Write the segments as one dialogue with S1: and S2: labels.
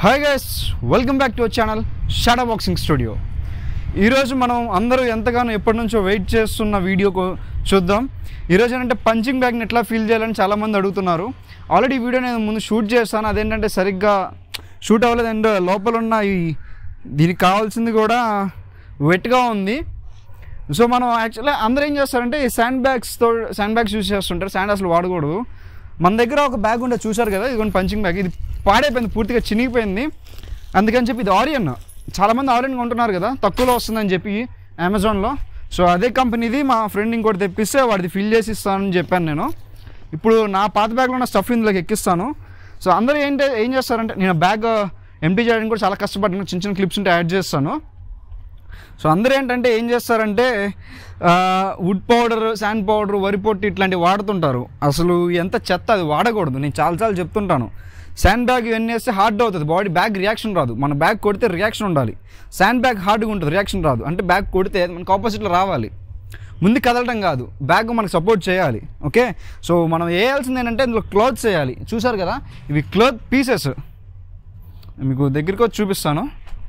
S1: Hi guys welcome back to our channel shadow boxing studio ఈరోజు మనం అందరూ ఎంతగానో ఎప్పటి నుంచో వెయిట్ చేస్తున్న వీడియో కో- చూద్దాం ఈరోజు ఏంటంటే పంచింగ్ బ్యాగ్ని ఎట్లా ఫీల్ చేయాలని చాలామంది అడుగుతున్నారు ఆల్రెడీ ఈ వీడియో నేను ముందు షూట్ చేస్తాను అదేంటంటే సరిగ్గా షూట్ అవ్వలేదు అండ్ లోపల ఉన్న ఈ దీనికి కావాల్సింది కూడా వెట్గా ఉంది సో మనం యాక్చువల్లీ అందరూ ఏం చేస్తారంటే ఈ శాండ్ బ్యాగ్స్తో శాండ్ బ్యాగ్స్ యూస్ చేస్తుంటారు శాండ్ అసలు వాడకూడదు మన దగ్గర ఒక బ్యాగ్ ఉంటే చూసారు కదా ఇది పంచింగ్ బ్యాగ్ ఇది పాడైపోయింది పూర్తిగా చినిగిపోయింది అందుకని చెప్పి ఇది ఆరియన్ చాలామంది ఆరియన్ కొంటున్నారు కదా తక్కువలో వస్తుందని చెప్పి అమెజాన్లో సో అదే కంపెనీది మా ఫ్రెండ్ ఇంకోటి తెప్పిస్తే వాడిది ఫిల్ చేసి ఇస్తానని చెప్పాను నేను ఇప్పుడు నా పాత బ్యాగ్లో ఉన్న స్టఫ్ ఇందులోకి ఎక్కిస్తాను సో అందరూ ఏంటి ఏం చేస్తారంటే నేను బ్యాగ్ ఎంటీ చేయడానికి కూడా చాలా కష్టపడ్డాను చిన్న చిన్న క్లిప్స్ ఉంటే యాడ్ చేస్తాను సో అందరూ ఏంటంటే ఏం చేస్తారంటే ఆ, వుడ్ పౌడర్ శాండ్ పౌడర్ వరి పొట్టి ఇట్లాంటివి వాడుతుంటారు అసలు ఎంత చెత్త అది వాడకూడదు నేను చాలాసార్లు చెప్తుంటాను శాండ్ బ్యాగ్ ఇవన్నీ వేస్తే హార్డ్ అవుతుంది బాడీ బ్యాగ్ రియాక్షన్ రాదు మన బ్యాగ్ కొడితే రియాక్షన్ ఉండాలి శాండ్ బ్యాగ్ హార్డ్గా ఉంటుంది రియాక్షన్ రాదు అంటే బ్యాగ్ కొడితే అది మనకు ఆపోజిట్లో రావాలి ముందు కదలటం కాదు బ్యాగ్ మనకు సపోర్ట్ చేయాలి ఓకే సో మనం వేయాల్సింది ఏంటంటే ఇందులో క్లోత్స్ వేయాలి చూసారు కదా ఇవి క్లోత్ పీసెస్ మీకు దగ్గరికి వచ్చి చూపిస్తాను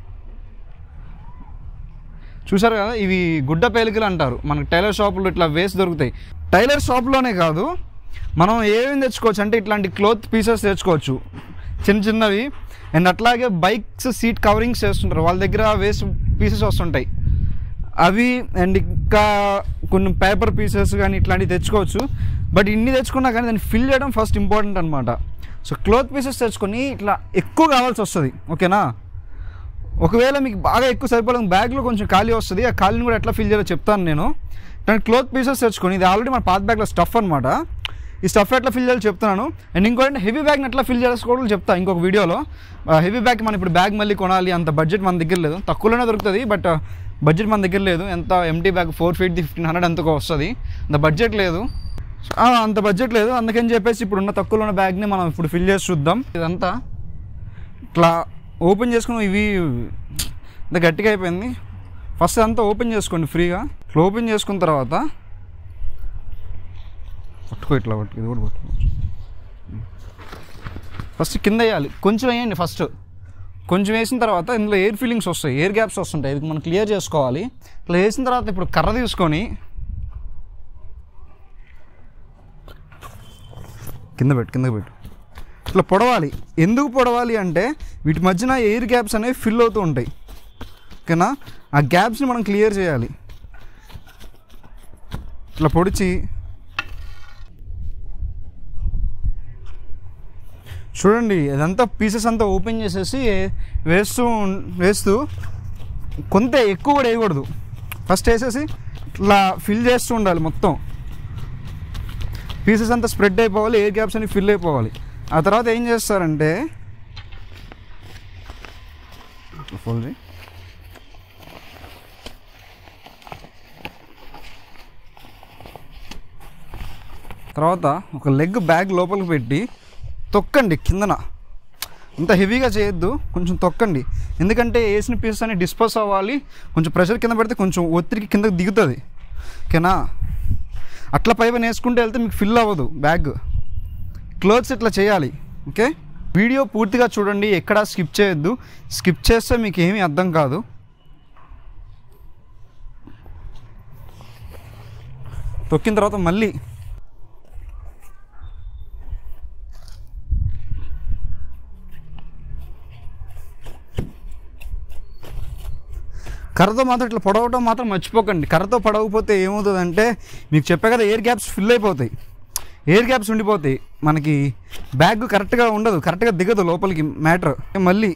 S1: చూసారు కదా ఇవి గుడ్డ పేలికలు అంటారు మనకి టైలర్ షాపులు ఇట్లా వేస్ట్ దొరుకుతాయి టైలర్ షాప్లోనే కాదు మనం ఏమేమి తెచ్చుకోవచ్చు అంటే ఇట్లాంటి క్లోత్ పీసెస్ తెచ్చుకోవచ్చు చిన్న చిన్నవి అండ్ అట్లాగే బైక్స్ సీట్ కవరింగ్స్ వేస్తుంటారు వాళ్ళ దగ్గర వేస్ట్ పీసెస్ వస్తుంటాయి అవి అండ్ ఇంకా కొన్ని పేపర్ పీసెస్ కానీ ఇట్లాంటివి తెచ్చుకోవచ్చు బట్ ఇన్ని తెచ్చుకున్నా కానీ దాన్ని ఫిల్ చేయడం ఫస్ట్ ఇంపార్టెంట్ అనమాట సో క్లోత్ పీసెస్ తెచ్చుకొని ఇట్లా ఎక్కువ కావాల్సి వస్తుంది ఓకేనా ఒకవేళ మీకు బాగా ఎక్కువ సరిపోలేదు బ్యాగ్లో కొంచెం ఖాళీ వస్తుంది ఆ ఖాళీని కూడా ఎట్లా ఫిల్ చేయాలో చెప్తాను నేను దాని క్లోత్ పీసెస్ తెచ్చుకొని ఇది ఆల్రెడీ మన పాత బ్యాగ్లో స్టఫ్ అనమాట ఈ స్టఫ్ ఎట్లా ఫిల్ చేయాలో చెప్తున్నాను అండ్ ఇంకోటి హెవీ బ్యాగ్ని ఎట్లా ఫిల్ చేసుకోవడం చెప్తాను ఇంకొక వీడియోలో హెవీ బ్యాగ్ మనం ఇప్పుడు బ్యాగ్ మళ్ళీ కొనాలి అంత బడ్జెట్ మన దగ్గర లేదు తక్కువలోనే దొరుకుతుంది బట్ బడ్జెట్ మన దగ్గర లేదు ఎంత empty bag four feet fifteen hundred ఎంతకో వస్తుంది అంత బడ్జెట్ లేదు ఆ, అంత బడ్జెట్ లేదు అందుకని చెప్పేసి ఇప్పుడు ఉన్న తక్కువలో ఉన్న బ్యాగ్ని మనం ఇప్పుడు ఫిల్ చేసి చూద్దాం ఇదంతా ఇట్లా ఓపెన్ చేసుకుని ఇవి ఇంత గట్టిగా అయిపోయింది ఫస్ట్ అంతా ఓపెన్ చేసుకోండి ఫ్రీగా ఇట్లా ఓపెన్ చేసుకున్న తర్వాత పట్టుకో ఇట్లా పట్టుకో ఇది కూడా పట్టుకో ఫస్ట్ కింద వేయాలి కొంచెం వేయండి ఫస్ట్ కొంచెం వేసిన తర్వాత ఇందులో ఎయిర్ ఫీలింగ్స్ వస్తాయి ఎయిర్ గ్యాప్స్ వస్తుంటాయి ఇది మనం క్లియర్ చేసుకోవాలి ఇట్లా వేసిన తర్వాత ఇప్పుడు కర్ర తీసుకొని కింద పెట్టు కింద పెట్టు ఇట్లా పొడవాలి ఎందుకు పొడవాలి అంటే వీటి మధ్యన ఎయిర్ గ్యాప్స్ అనేవి ఫిల్ అవుతూ ఉంటాయి ఓకేనా ఆ గ్యాప్స్ని మనం క్లియర్ చేయాలి ఇట్లా పొడిచి చూడండి అదంతా పీసెస్ అంతా ఓపెన్ చేసేసి వేస్తూ ఉన్- వేస్తూ కొంత ఎక్కువ కూడా వేయకూడదు ఫస్ట్ వేసేసి ఇట్లా ఫిల్ చేస్తూ ఉండాలి మొత్తం పీసెస్ అంతా స్ప్రెడ్ అయిపోవాలి ఎయిర్ గ్యాప్స్ అన్ని ఫిల్ అయిపోవాలి ఆ తర్వాత ఏం చేస్తారంటే ఇట్లా fold చేయి. తర్వాత ఒక లెగ్ బ్యాగ్ లోపలికి పెట్టి తొక్కండి కిందన అంత హెవీగా చేయొద్దు కొంచెం తొక్కండి ఎందుకంటే వేసిన పీసెస్ అన్ని డిస్పోజ్ అవ్వాలి కొంచెం ప్రెషర్ కింద పెడితే కొంచెం ఒత్తిడికి కిందకి దిగుతుంది ఓకేనా అట్లా పై పైన వేసుకుంటూ వెళ్తే మీకు ఫిల్ అవ్వదు బ్యాగ్ క్లోత్స్ ఇట్లా చేయాలి ఓకే వీడియో పూర్తిగా చూడండి ఎక్కడా స్కిప్ చేయొద్దు స్కిప్ చేస్తే మీకు ఏమీ అర్థం కాదు తొక్కిన తర్వాత మళ్ళీ కర్రతో మాత్రం ఇట్లా పొడవటం మాత్రం మర్చిపోకండి కర్రతో పొడవకపోతే ఏమవుతుందంటే మీకు చెప్పే కదా ఎయిర్ గ్యాప్స్ ఫిల్ అయిపోతాయి ఎయిర్ గ్యాప్స్ ఉండిపోతాయి మనకి బ్యాగ్ కరెక్ట్గా ఉండదు కరెక్ట్గా దిగదు లోపలికి మ్యాటర్ మళ్ళీ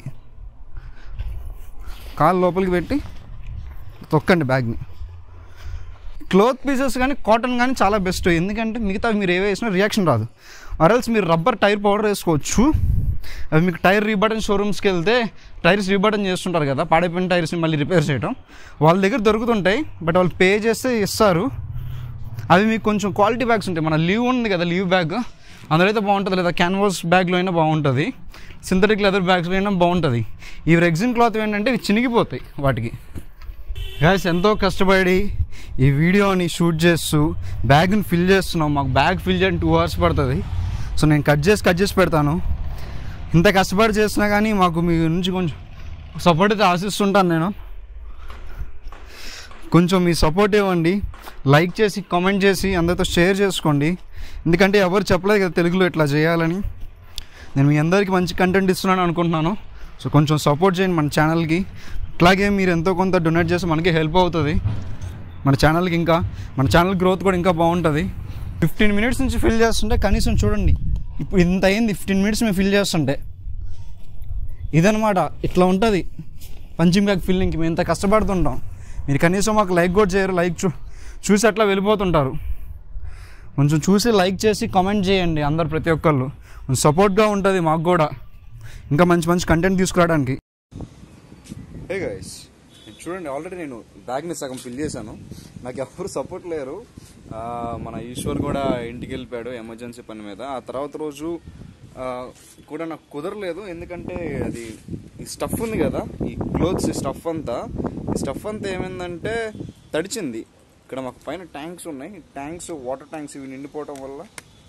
S1: కాలు లోపలికి పెట్టి తొక్కండి బ్యాగ్ని క్లోత్ పీసెస్ కానీ కాటన్ కానీ చాలా బెస్ట్ ఎందుకంటే మిగతా మీరు ఏవే వేసినా రియాక్షన్ రాదు ఆర్ఎల్స్ మీరు రబ్బర్ టైర్ పౌడర్ వేసుకోవచ్చు అవి మీకు టైర్ రీబటన్ షోరూమ్స్కి వెళ్తే టైర్స్ రీబటన్ చేస్తుంటారు కదా పాడైపోయిన టైర్స్ని మళ్ళీ రిపేర్ చేయడం వాళ్ళ దగ్గర దొరుకుతుంటాయి బట్ వాళ్ళు పే చేస్తే ఇస్తారు అవి మీకు కొంచెం క్వాలిటీ బ్యాగ్స్ ఉంటాయి మన లీవ్ ఉంది కదా లీవ్ బ్యాగ్ అందులో అయితే బాగుంటుంది లేదా క్యాన్వాస్ బ్యాగ్లో అయినా బాగుంటుంది సింథటిక్ లెదర్ బ్యాగ్స్లో అయినా బాగుంటుంది ఈ రెగ్జిన్ క్లాత్ ఏంటంటే ఇవి చినిగిపోతాయి వాటికి గాయస్ ఎంతో కష్టపడి ఈ వీడియోని షూట్ చేస్తూ బ్యాగ్ని ఫిల్ చేస్తున్నాం మాకు బ్యాగ్ ఫిల్ చేయడానికి టూ అవర్స్ పడుతుంది సో నేను కట్ చేసి కట్ చేసి పెడతాను ఇంత కష్టపడి చేసినా కానీ మాకు మీ నుంచి కొంచెం సపోర్ట్ అయితే ఆశిస్తుంటాను నేను కొంచెం మీ సపోర్ట్ ఇవ్వండి లైక్ చేసి కామెంట్ చేసి అందరితో షేర్ చేసుకోండి ఎందుకంటే ఎవరు చెప్పలేదు కదా తెలుగులో ఇట్లా చేయాలని నేను మీ అందరికీ మంచి కంటెంట్ ఇస్తున్నాను అనుకుంటున్నాను సో కొంచెం సపోర్ట్ చేయండి మన ఛానల్కి అట్లాగే మీరు ఎంతో కొంత డొనేట్ చేస్తే మనకి హెల్ప్ అవుతుంది మన ఛానల్కి ఇంకా మన ఛానల్ గ్రోత్ కూడా ఇంకా బాగుంటుంది ఫిఫ్టీన్ మినిట్స్ నుంచి ఫిల్ చేస్తుంటే కనీసం చూడండి ఇప్పుడు ఇంత అయింది ఫిఫ్టీన్ మినిట్స్ మేము ఫిల్ చేస్తుంటే ఇదనమాట ఇట్లా ఉంటుంది పంచింగ్ బ్యాగ్ ఫిల్లింగ్కి మేము ఇంత కష్టపడుతుంటాం మీరు కనీసం మాకు లైక్ కూడా చేయరు లైక్ చూ చూసి అట్లా వెళ్ళిపోతుంటారు కొంచెం చూసి లైక్ చేసి కామెంట్ చేయండి అందరు ప్రతి ఒక్కళ్ళు కొంచెం సపోర్ట్గా ఉంటుంది మాకు కూడా ఇంకా మంచి మంచి కంటెంట్ తీసుకురావడానికి హే గైస్ చూడండి ఆల్రెడీ నేను బ్యాగ్ని సగం ఫిల్ చేశాను నాకు ఎవరు సపోర్ట్ లేరు ఆ, మన ఈశ్వర్ కూడా ఇంటికి వెళ్ళిపోయాడు ఎమర్జెన్సీ పని మీద ఆ తర్వాత రోజు ఆ, కూడా నాకు కుదరలేదు ఎందుకంటే అది ఈ స్టఫ్ ఉంది కదా ఈ క్లోత్స్ స్టఫ్ అంతా ఈ స్టఫ్ అంతా ఏమైందంటే తడిచింది ఇక్కడ మాకు పైన ట్యాంక్స్ ఉన్నాయి ట్యాంక్స్ వాటర్ ట్యాంక్స్ ఇవి నిండిపోవటం వల్ల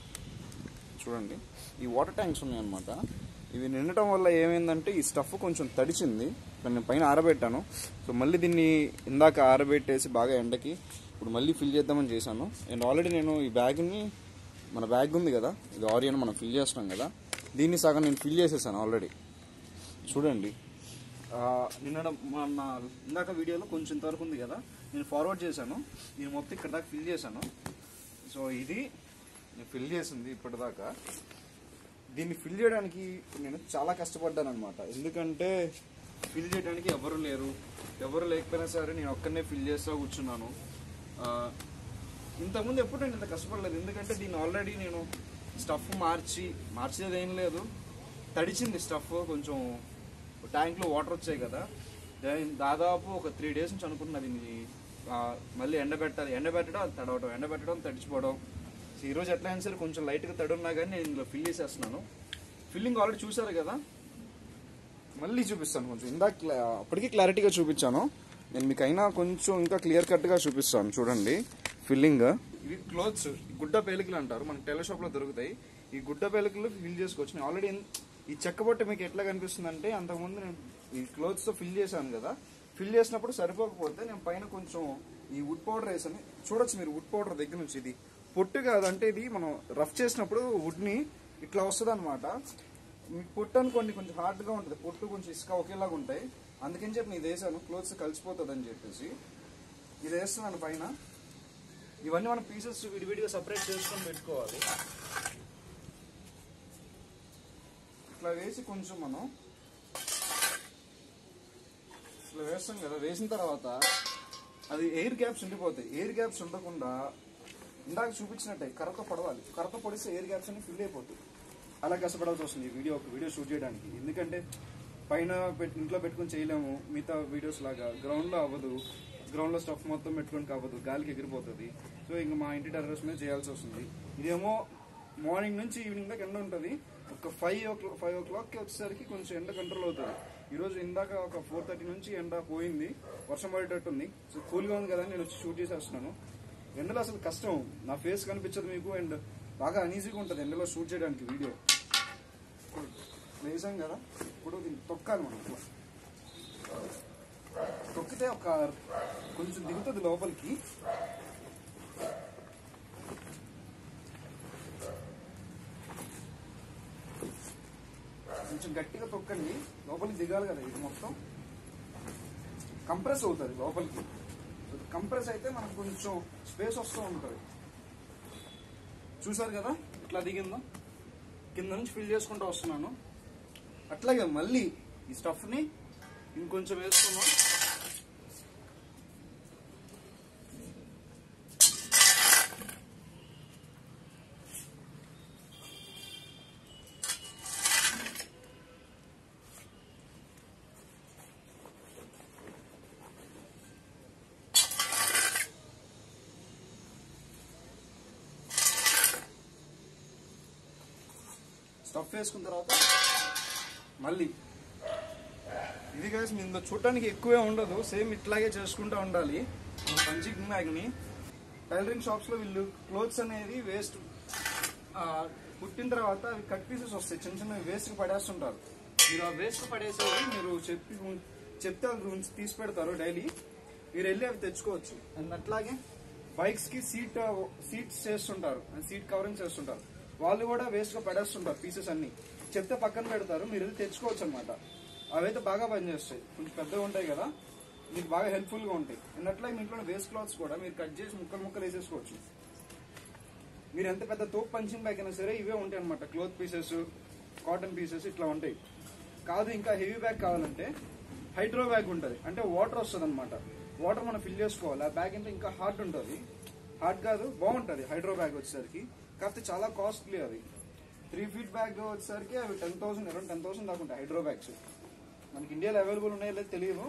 S1: చూడండి ఈ వాటర్ ట్యాంక్స్ ఉన్నాయన్నమాట ఇవి నిండటం వల్ల ఏమైందంటే ఈ స్టఫ్ కొంచెం తడిచింది ఇక్కడ నేను పైన ఆరబెట్టాను సో మళ్ళీ దీన్ని ఇందాక ఆరబెట్టేసి బాగా ఎండకి ఇప్పుడు మళ్ళీ ఫిల్ చేద్దామని చేశాను అండ్ ఆల్రెడీ నేను ఈ బ్యాగ్ని మన బ్యాగ్ ఉంది కదా ఇది ఆరియన్ మనం ఫిల్ చేస్తున్నాం కదా దీన్ని సగం నేను ఫిల్ చేసేసాను ఆల్రెడీ చూడండి ఆ, నిన్న మన ఇందాక వీడియోలో కొంచెం ఇంతవరకు ఉంది కదా నేను ఫార్వర్డ్ చేశాను నేను మొత్తం ఇక్కడ దాకా ఫిల్ చేశాను సో ఇది నేను ఫిల్ చేసింది ఇప్పటిదాకా దీన్ని ఫిల్ చేయడానికి నేను చాలా కష్టపడ్డాను అనమాట ఎందుకంటే ఫిల్ చేయడానికి ఎవరు లేరు ఎవరు లేకపోయినా సరే నేను ఒక్కనే ఫిల్ చేస్తా కూర్చున్నాను ఆ, ఇంతకుముందు ఎప్పుడు నేను ఇంత కష్టపడలేదు ఎందుకంటే దీన్ని ఆల్రెడీ నేను స్టఫ్ మార్చి మార్చేది ఏం లేదు తడిచింది స్టఫ్ కొంచెం ట్యాంక్లో వాటర్ వచ్చాయి కదా దాని దాదాపు ఒక త్రీ డేస్ నుంచి అనుకుంటున్నా దీన్ని ఆ, మళ్ళీ ఎండబెట్టాలి ఎండబెట్టడం అది తడవడం ఎండబెట్టడం తడిచిపోవడం సో ఈరోజు ఎట్లా అయినా సరే కొంచెం లైట్గా తడి ఉన్నా కానీ నేను ఇందులో ఫిల్ చేసేస్తున్నాను ఫిల్లింగ్ ఆల్రెడీ చూసారు కదా మళ్ళీ చూపిస్తాను కొంచెం ఇందాక క్లా- అప్పటికి క్లారిటీగా చూపించాను నేను మీకు అయినా కొంచెం ఇంకా క్లియర్ కట్గా చూపిస్తాను చూడండి ఫిల్లింగ్ ఇవి క్లోత్స్ గుడ్డ పేలికలు అంటారు మనకి టెల షాప్లో దొరుకుతాయి ఈ గుడ్డ పేలికలు ఫిల్ చేసుకోవచ్చు నేను ఆల్రెడీ ఈ చెక్క బొట్ట మీకు ఎట్లా కనిపిస్తుంది అంటే అంతకుముందు నేను ఈ క్లోత్స్తో ఫిల్ చేశాను కదా ఫిల్ చేసినప్పుడు సరిపోకపోతే నేను పైన కొంచెం ఈ వుడ్ పౌడర్ వేసాను చూడొచ్చు మీరు వుడ్ పౌడర్ దగ్గర నుంచి ఇది పొట్టు కాదంటే ఇది మనం రఫ్ చేసినప్పుడు వుడ్ని ఇట్లా వస్తుంది అనమాట మీకు పొట్టు అనుకోండి కొంచెం హార్డ్గా ఉంటుంది పొట్టు కొంచెం ఇసుక ఒకేలాగా ఉంటాయి అందుకని చెప్పి నేను ఇది వేసాను క్లోత్స్ కలిసిపోతుంది అని చెప్పేసి ఇది వేస్తున్నాను పైన ఇవన్నీ మనం పీసెస్ విడివిడిగా సపరేట్ చేసుకొని పెట్టుకోవాలి ఇట్లా వేసి కొంచెం మనం ఇట్లా వేస్తాం కదా వేసిన తర్వాత అది ఎయిర్ గ్యాప్స్ ఉండిపోతాయి ఎయిర్ గ్యాప్స్ ఉండకుండా ఇందాక చూపించినట్టే కర్రతో పడవాలి కర్రతో పడిస్తే ఎయిర్ గ్యాప్స్ అన్ని ఫిల్ అయిపోతాయి అలా కష్టపడాల్సి వస్తుంది ఈ వీడియో ఒక వీడియో షూట్ చేయడానికి ఎందుకంటే పైన పెట్టి ఇంట్లో పెట్టుకొని చేయలేము మిగతా వీడియోస్ లాగా గ్రౌండ్లో అవ్వదు గ్రౌండ్లో స్టఫ్ మొత్తం పెట్టుకొని అవ్వదు గాలికి ఎగిరిపోతుంది సో ఇంకా మా ఇంటి టెర్రస్ మీద చేయాల్సి వస్తుంది ఇదేమో మార్నింగ్ నుంచి ఈవినింగ్ దాకా ఎండ ఉంటుంది ఒక ఫైవ్ ఓ క్లాక్ ఫైవ్ ఓ క్లాక్కి వచ్చేసరికి కొంచెం ఎండ కంట్రోల్ అవుతుంది ఈరోజు ఇందాక ఒక ఫోర్ థర్టీ నుంచి ఎండ పోయింది వర్షం పడేటట్టు ఉంది సో కూల్గా ఉంది కదా అని నేను వచ్చి షూట్ చేసేస్తున్నాను ఎండలో అసలు కష్టం నా ఫేస్ కనిపించదు మీకు అండ్ బాగా అనీజీగా ఉంటుంది ఎండలో షూట్ చేయడానికి వీడియో ఇప్పుడు వేసాం కదా ఇప్పుడు దీన్ని తొక్కాలి మనం ఇట్లా తొక్కితే ఒక కొంచెం దిగుతుంది లోపలికి కొంచెం గట్టిగా తొక్కండి లోపలికి దిగాలి కదా ఇది మొత్తం కంప్రెస్ అవుతుంది లోపలికి కంప్రెస్ అయితే మనకు కొంచెం స్పేస్ వస్తూ ఉంటుంది చూసారు కదా ఇట్లా దిగిందో కింద నుంచి ఫిల్ చేసుకుంటూ వస్తున్నాను అట్లాగే మళ్ళీ ఈ స్టఫ్ని ఇంకొంచెం వేసుకున్నాం స్టఫ్ వేసుకున్న తర్వాత మళ్ళీ ఇది కలిసి మీ ఇందులో చూడటానికి ఎక్కువే ఉండదు సేమ్ ఇట్లాగే చేసుకుంటూ ఉండాలి పంచింగ్ బ్యాగ్ని టైలరింగ్ షాప్స్లో వీళ్ళు క్లోత్స్ అనేది వేస్ట్ కుట్టిన తర్వాత అవి కట్ పీసెస్ వస్తాయి చిన్న చిన్న వేస్ట్ పడేస్తుంటారు మీరు ఆ వేస్ట్ పడేసేవి మీరు చెప్పి చెప్తే వాళ్ళ గురించి తీసి పెడతారు డైలీ మీరు వెళ్ళి అవి తెచ్చుకోవచ్చు అండ్ అట్లాగే బైక్స్ కి సీట్ సీట్స్ చేస్తుంటారు సీట్ కవరింగ్ చేస్తుంటారు వాళ్ళు కూడా వేస్ట్ గా పడేస్తుంటారు పీసెస్ అన్ని చెప్తే పక్కన పెడతారు మీరు వెళ్ళి తెచ్చుకోవచ్చు అనమాట అవైతే బాగా పనిచేస్తాయి కొంచెం పెద్దగా ఉంటాయి కదా మీకు బాగా హెల్ప్ఫుల్ గా ఉంటాయి అండ్ అట్లాగే మీ ఇంట్లో వేస్ట్ క్లాత్స్ కూడా మీరు కట్ చేసి ముక్కలు ముక్కలు వేసేసుకోవచ్చు మీరు ఎంత పెద్ద తోపు పంచింగ్ బ్యాగ్ అయినా సరే ఇవే ఉంటాయి అనమాట క్లోత్ పీసెస్ కాటన్ పీసెస్ ఇట్లా ఉంటాయి కాదు ఇంకా హెవీ బ్యాగ్ కావాలంటే హైడ్రో బ్యాగ్ ఉంటుంది అంటే వాటర్ వస్తుంది అనమాట వాటర్ మనం ఫిల్ చేసుకోవాలి ఆ బ్యాగ్ అంటే ఇంకా హార్డ్ ఉంటుంది హార్డ్ కాదు బాగుంటుంది హైడ్రో బ్యాగ్ వచ్చేసరికి కాకపోతే చాలా కాస్ట్లీ అది త్రీ ఫీట్ బ్యాగ్ వచ్చేసరికి అవి ten thousand around ten thousand దాకా ఉంటాయి హైడ్రో బ్యాగ్స్ మనకి ఇండియాలో అవైలబుల్ ఉన్నాయో లేదు తెలియదు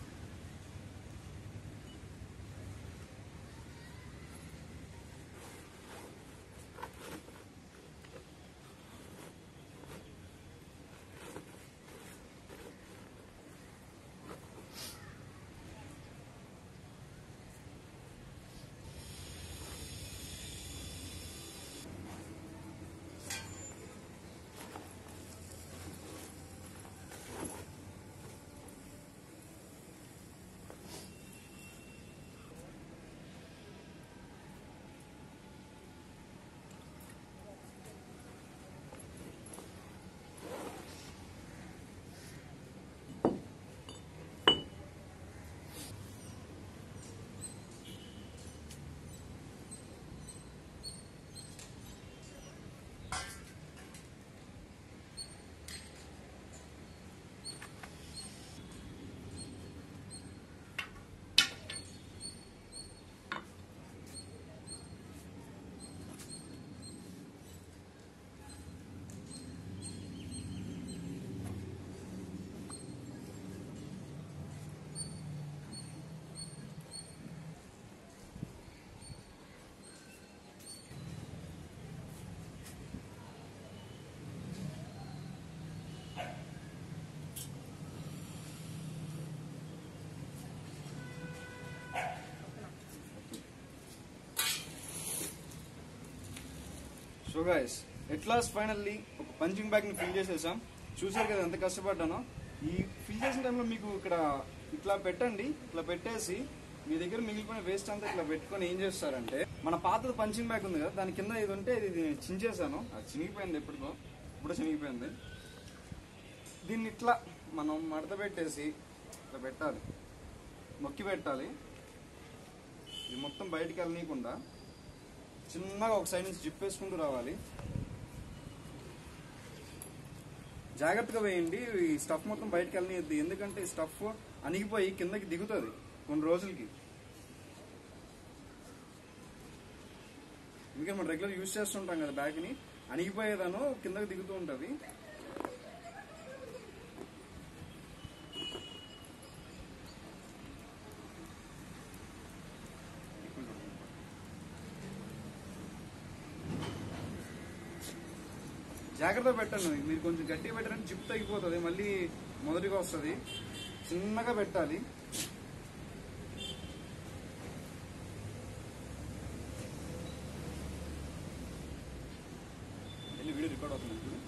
S1: so guys at last finally ఒక పంచింగ్ బ్యాగ్ ని ఫిల్ చేసేసాం చూసారు కదా ఎంత కష్టపడ్డానో ఈ ఫిల్ చేసిన టైంలో మీకు ఇక్కడ ఇట్లా పెట్టండి ఇట్లా పెట్టేసి మీ దగ్గర మిగిలిపోయిన వేస్ట్ అంతా ఇట్లా పెట్టుకొని ఏం చేస్తారంటే మన పాత పంచింగ్ బ్యాగ్ ఉంది కదా దాని కింద ఇది ఉంటే ఇది చించేసాను అది చినిగిపోయింది ఎప్పటికో ఇప్పుడు చినిగిపోయింది దీన్ని ఇట్లా మనం మడత పెట్టేసి ఇట్లా పెట్టాలి మొక్కి పెట్టాలి ఇది మొత్తం బయటికి వెళ్ళనీయకుండా చిన్నగా ఒక సైడ్ నుంచి జిప్ వేసుకుంటూ రావాలి జాగ్రత్తగా వేయండి ఈ స్టఫ్ మొత్తం బయటకు వెళ్ళనియద్దు ఎందుకంటే ఈ స్టఫ్ అణిగిపోయి కిందకి దిగుతుంది కొన్ని రోజులకి ఎందుకంటే మనం రెగ్యులర్ యూజ్ చేస్తుంటాం కదా బ్యాగ్ని అణిగిపోయేదాను కిందకి దిగుతూ ఉంటుంది జాగ్రత్త పెట్టండి మీరు కొంచెం గట్టిగా పెట్టారంటే జిప్ తగ్గిపోతుంది మళ్ళీ మొదటిగా వస్తుంది చిన్నగా పెట్టాలి వెళ్ళి వీడియో రికార్డ్ అవుతుంది ఇప్పుడు.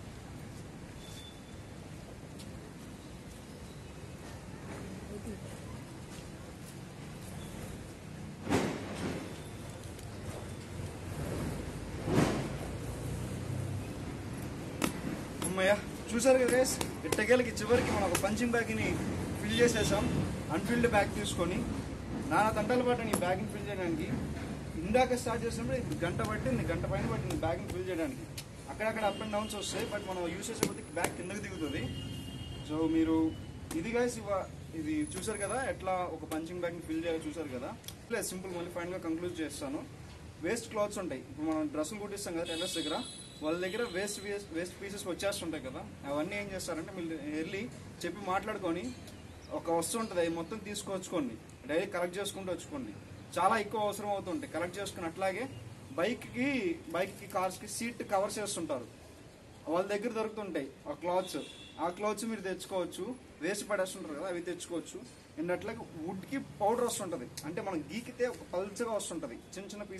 S1: అమ్మయ్య చూసారు కదా guys? ఇట్టకేలకి చివరికి మనం ఒక పంచింగ్ బ్యాగ్ని ఫిల్ చేసేసాం అన్ఫిల్డ్ బ్యాగ్ తీసుకొని నానా తంటలు పట్టాను ఈ బ్యాగ్ని ఫిల్ చేయడానికి ఇందాక స్టార్ట్ చేసినప్పుడు ఇప్పుడు గంట పట్టింది గంట పైన పట్టింది బ్యాగ్ని ఫిల్ చేయడానికి అక్కడక్కడ అప్ అండ్ డౌన్స్ వస్తాయి బట్ మనం యూస్ చేసే కొద్దికి బ్యాగ్ కిందకి దిగుతుంది సో మీరు ఇది గైస్ ఇవ ఇది చూసారు కదా ఎట్లా ఒక పంచింగ్ బ్యాగ్ని ఫిల్ చేయాలో చూసారు కదా లేదు సింపుల్ మళ్ళీ ఫైనల్గా కంక్లూడ్ చేస్తాను వేస్ట్ క్లాత్స్ ఉంటాయి ఇప్పుడు మనం డ్రెస్సులు కుట్టిస్తాం కదా టైలర్స్ దగ్గర వాళ్ళ దగ్గర వేస్ట్ వేస్ట్ పీసెస్ వచ్చేస్తుంటాయి కదా అవన్నీ ఏం చేస్తారంటే మీరు వెళ్ళి చెప్పి మాట్లాడుకొని ఒక వస్తువు ఉంటుంది అది మొత్తం తీసుకొచ్చుకోండి డైలీ కలెక్ట్ చేసుకుంటూ వచ్చుకోండి చాలా ఎక్కువ అవసరం అవుతుంటాయి కలెక్ట్ చేసుకుని అట్లాగే బైక్కి బైక్కి కార్స్కి సీట్ కవర్స్ వేస్తుంటారు వాళ్ళ దగ్గర దొరుకుతుంటాయి ఆ క్లాత్స్ ఆ క్లాత్స్ మీరు తెచ్చుకోవచ్చు వేస్ట్ పడేస్తుంటారు కదా అవి తెచ్చుకోవచ్చు అండ్ అట్లాగే వుడ్కి పౌడర్ వస్తుంటుంది అంటే మనం గీకితే ఒక పల్చగా వస్తుంటుంది చిన్న చిన్న పీసెస్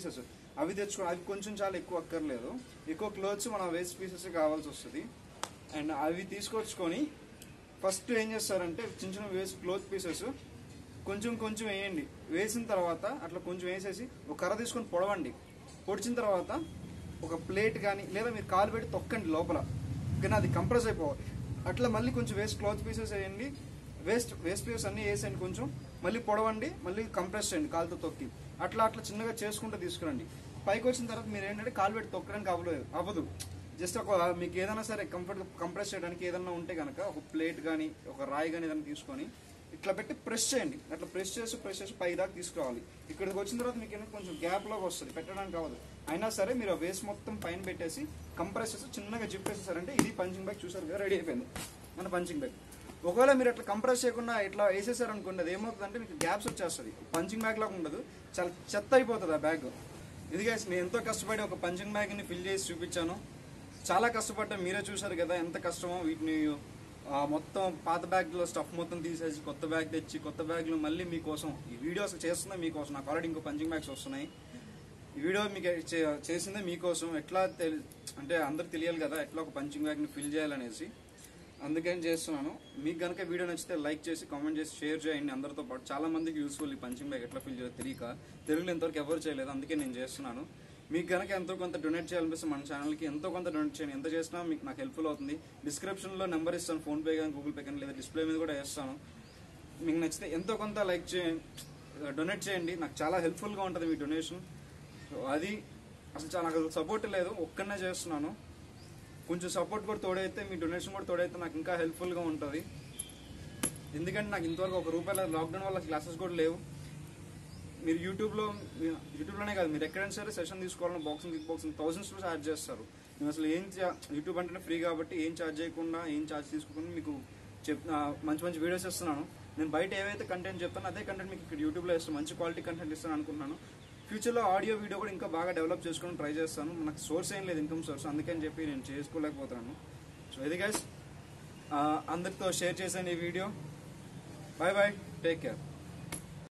S1: అవి తెచ్చుకో అవి కొంచెం చాలా ఎక్కువ అక్కర్లేదు ఎక్కువ క్లోత్స్ మన వేస్ట్ పీసెస్ కావాల్సి వస్తుంది అండ్ అవి తీసుకొచ్చుకొని ఫస్ట్ ఏం చేస్తారంటే చిన్న చిన్న వేస్ట్ క్లోత్ పీసెస్ కొంచెం కొంచెం వేయండి వేసిన తర్వాత అట్లా కొంచెం వేసేసి ఒక కర్ర తీసుకొని పొడవండి పొడిచిన తర్వాత ఒక ప్లేట్ కానీ లేదా మీరు కాలు పెట్టి తొక్కండి లోపల కానీ అది కంప్రెస్ అయిపోవాలి అట్లా మళ్ళీ కొంచెం వేస్ట్ క్లాత్ పీసెస్ వేయండి వేస్ట్ వేస్ట్ పీసెస్ అన్ని వేసేయండి కొంచెం మళ్ళీ పొడవండి మళ్ళీ కంప్రెస్ చేయండి కాలుతో తొక్కి అట్లా అట్లా చిన్నగా చేసుకుంటూ తీసుకురండి పైకి వచ్చిన తర్వాత మీరు ఏంటంటే కాలు పెట్టి తొక్కడానికి అవ్వలేదు అవ్వదు జస్ట్ ఒక మీకు ఏదైనా సరే కంఫర్ట్ కంప్రెస్ చేయడానికి ఏదైనా ఉంటే కనుక ఒక ప్లేట్ కానీ ఒక రాయి కానీ ఏదైనా తీసుకొని ఇట్లా పెట్టి ప్రెస్ చేయండి అట్లా ప్రెస్ చేసి ప్రెస్ చేసి పై దాకా తీసుకురావాలి ఇక్కడికి వచ్చిన తర్వాత మీకు ఏంటంటే కొంచెం గ్యాప్ లాగా వస్తుంది పెట్టడానికి అవ్వదు అయినా సరే మీరు ఆ వేస్ట్ మొత్తం పైన పెట్టేసి కంప్రెస్ చేసి చిన్నగా జిప్ వేసేసారంటే ఇది పంచింగ్ బ్యాగ్ చూసారు కదా రెడీ అయిపోయింది మన పంచింగ్ బ్యాగ్ ఒకవేళ మీరు అట్లా కంప్రెస్ చేయకుండా ఇట్లా వేసేసారు అనుకోండి అది ఏమవుతుందంటే మీకు గ్యాప్స్ వచ్చేస్తుంది పంచింగ్ బ్యాగ్ లాగా ఉండదు చాలా చెత్త అయిపోతుంది ఆ బ్యాగ్ ఇది guys, నేను ఎంతో కష్టపడి ఒక పంచింగ్ బ్యాగ్ని ఫిల్ చేసి చూపించాను చాలా కష్టపడ్డాను మీరే చూసారు కదా ఎంత కష్టమో వీటిని ఆ, మొత్తం పాత బ్యాగ్లో స్టఫ్ మొత్తం తీసేసి కొత్త బ్యాగ్ తెచ్చి కొత్త బ్యాగ్లు మళ్ళీ మీకోసం ఈ వీడియోస్ చేస్తున్నా మీకోసం నాకు ఆల్రెడీ ఇంకో పంచింగ్ బ్యాగ్స్ వస్తున్నాయి ఈ వీడియో మీకు చే- చేసిందే మీకోసం ఎట్లా తెలి అంటే అందరికి తెలియాలి కదా ఎట్లా ఒక పంచింగ్ బ్యాగ్ని ఫిల్ చేయాలనేసి అందుకని చేస్తున్నాను మీకు కనుక వీడియో నచ్చితే లైక్ చేసి కామెంట్ చేసి షేర్ చేయండి అందరితో పాటు చాలా మందికి యూస్ఫుల్ ఈ పంచింగ్ బ్యాగ్ ఎట్లా ఫిల్ చేయాలో తెలియక తెలుగులో ఎంతవరకు ఎవరు చేయలేదు అందుకే నేను చేస్తున్నాను మీకు కనుక ఎంతో కొంత డొనేట్ చేయాలనిపిస్తే మన ఛానల్కి ఎంతో కొంత డొనేట్ చేయండి ఎంత చేసినా మీకు నాకు హెల్ప్ఫుల్ అవుతుంది డిస్క్రిప్షన్లో నెంబర్ ఇస్తాను ఫోన్పే కానీ గూగుల్ పే కానీ లేదా డిస్ప్లే మీద కూడా వేస్తాను మీకు నచ్చితే ఎంతో కొంత లైక్ చేయండి డొనేట్ చేయండి నాకు చాలా హెల్ప్ఫుల్గా ఉంటుంది మీ డొనేషన్ సో అది అసలు చాలా నాకు సపోర్ట్ లేదు ఒక్కనే చేస్తున్నాను కొంచెం సపోర్ట్ కూడా తోడైతే మీ డొనేషన్ కూడా తోడైతే నాకు ఇంకా హెల్ప్ఫుల్గా ఉంటుంది ఎందుకంటే నాకు ఇంతవరకు ఒక రూపాయల లాక్డౌన్ వల్ల క్లాసెస్ కూడా లేవు మీరు యూట్యూబ్లో మీ- యూట్యూబ్లోనే కాదు మీరు ఎక్కడైనా సరే సెషన్ తీసుకోవాలన్నా బాక్సింగ్ కిక్ బాక్సింగ్ థౌసండ్స్లో ఛార్జ్ చేస్తారు మేము అసలు ఏం చా- యూట్యూబ్ అంటేనే ఫ్రీ కాబట్టి ఏం ఛార్జ్ చేయకుండా ఏం ఛార్జ్ తీసుకోకుండా మీకు చెప్ ఆ, మంచి మంచి వీడియోస్ ఇస్తున్నాను నేను బయట ఏవైతే కంటెంట్ చెప్తానో అదే కంటెంట్ మీకు ఇక్కడ యూట్యూబ్లో ఇస్తాను మంచి క్వాలిటీ కంటెంట్ ఇస్తాను అనుకుంటున్నాను ఫ్యూచర్లో ఆడియో వీడియో కూడా ఇంకా బాగా డెవలప్ చేసుకొని ట్రై చేస్తాను నాకు సోర్స్ ఏం లేదు ఇన్కమ్ సోర్స్ అందుకని చెప్పి నేను చేసుకోలేకపోతున్నాను సో ఇది గైస్ అందరితో షేర్ చేశాను ఈ video bye bye take care